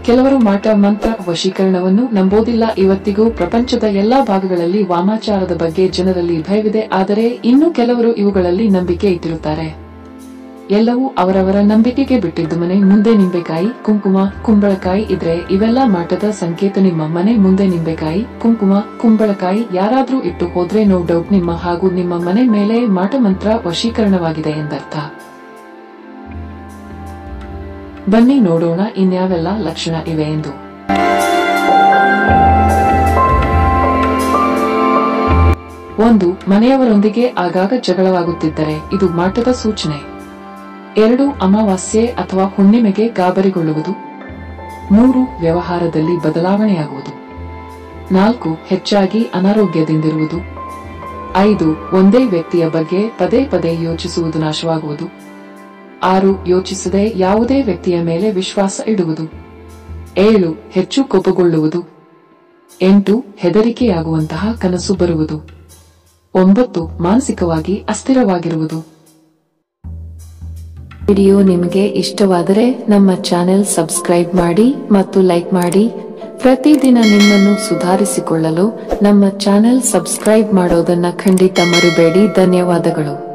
ಕೆಲವರು ಮಾಟ ಮಂತ್ರ ವಶೀಕರಣವನ್ನು ನಂಬೋದಿಲ್ಲ ಇವತ್ತಿಗೂ ಪ್ರಪಂಚದ ಎಲ್ಲಾ ಭಾಗಗಳಲ್ಲಿ ವಾಮಾಚಾರದ ಬಗ್ಗೆ ಜನರಲ್ಲಿ ಭಯವಿದೆ ಆದರೆ ಇನ್ನು ಕೆಲವರು ಇವುಗಳಲ್ಲಿ ನಂಬಿಕೆ ಇಟ್ಟಿರುತ್ತಾರೆ ಎಲ್ಲವೂ ಅವರವರ ನಂಬಿಕೆಗೆ ಬಿಟ್ಟಿದ್ದು ಮನೆ ಮುಂದೆ ನಿಂಬೆಕಾಯಿ ಕುಂಕುಮ ಕುಂಬಳಕಾಯಿ ಇದ್ರೆ ಇವೆಲ್ಲ ಮಾಟದ ಸಂಕೇತ ನಿಮ್ಮ ಮನೆ ಮುಂದೆ ನಿಂಬೆಕಾಯಿ ಕುಂಕುಮ ಕುಂಬಳಕಾಯಿ ಯಾರಾದ್ರೂ ಇಟ್ಟು ಹೋದ್ರೆ ನೋ ಡೌಟ್ ನಿಮ್ಮ ಹಾಗೂ ನಿಮ್ಮ ಮನೆ ಮೇಲೆ ಮಾಟ ಮಂತ್ರ ವಶೀಕರಣವಾಗಿದೆ ಎಂದರ್ಥ ಬನ್ನಿ ನೋಡೋಣ ಇನ್ಯಾವೆಲ್ಲ ಲಕ್ಷಣ ಇವೆ ಎಂದು ಒಂದು ಮನೆಯವರೊಂದಿಗೆ ಆಗಾಗ ಜಗಳವಾಗುತ್ತಿದ್ದರೆ ಇದು ಮಾಟದ ಸೂಚನೆ ಎರಡು ಅಮಾವಾಸ್ಯೆ ಅಥವಾ ಹುಣ್ಣಿಮೆಗೆ ಗಾಬರಿಗೊಳ್ಳುವುದು ಮೂರು ವ್ಯವಹಾರದಲ್ಲಿ ಬದಲಾವಣೆಯಾಗುವುದು ನಾಲ್ಕು ಹೆಚ್ಚಾಗಿ ಅನಾರೋಗ್ಯದಿಂದಿರುವುದು ಐದು ಒಂದೇ ವ್ಯಕ್ತಿಯ ಬಗ್ಗೆ ಪದೇ ಪದೇ ಯೋಚಿಸುವುದು ನಾಶವಾಗುವುದು ಆರು ಯೋಚಿಸದೆ ಯಾವುದೇ ವ್ಯಕ್ತಿಯ ಮೇಲೆ ವಿಶ್ವಾಸ ಇಡುವುದು ಏಳು ಹೆಚ್ಚು ಕೋಪಗೊಳ್ಳುವುದು ಎಂಟು ಹೆದರಿಕೆಯಾಗುವಂತಹ ಕನಸು ಬರುವುದು ಒಂಬತ್ತು ಮಾನಸಿಕವಾಗಿ ಅಸ್ಥಿರವಾಗಿರುವುದು ವಿಡಿಯೋ ನಿಮಗೆ ಇಷ್ಟವಾದರೆ ನಮ್ಮ ಚಾನೆಲ್ ಸಬ್ಸ್ಕ್ರೈಬ್ ಮಾಡಿ ಮತ್ತು ಲೈಕ್ ಮಾಡಿ ಪ್ರತಿದಿನ ನಿಮ್ಮನ್ನು ಸುಧಾರಿಸಿಕೊಳ್ಳಲು ನಮ್ಮ ಚಾನೆಲ್ ಸಬ್ಸ್ಕ್ರೈಬ್ ಮಾಡೋದನ್ನ ಖಂಡಿತ ಮರಿಬೇಡಿ ಧನ್ಯವಾದಗಳು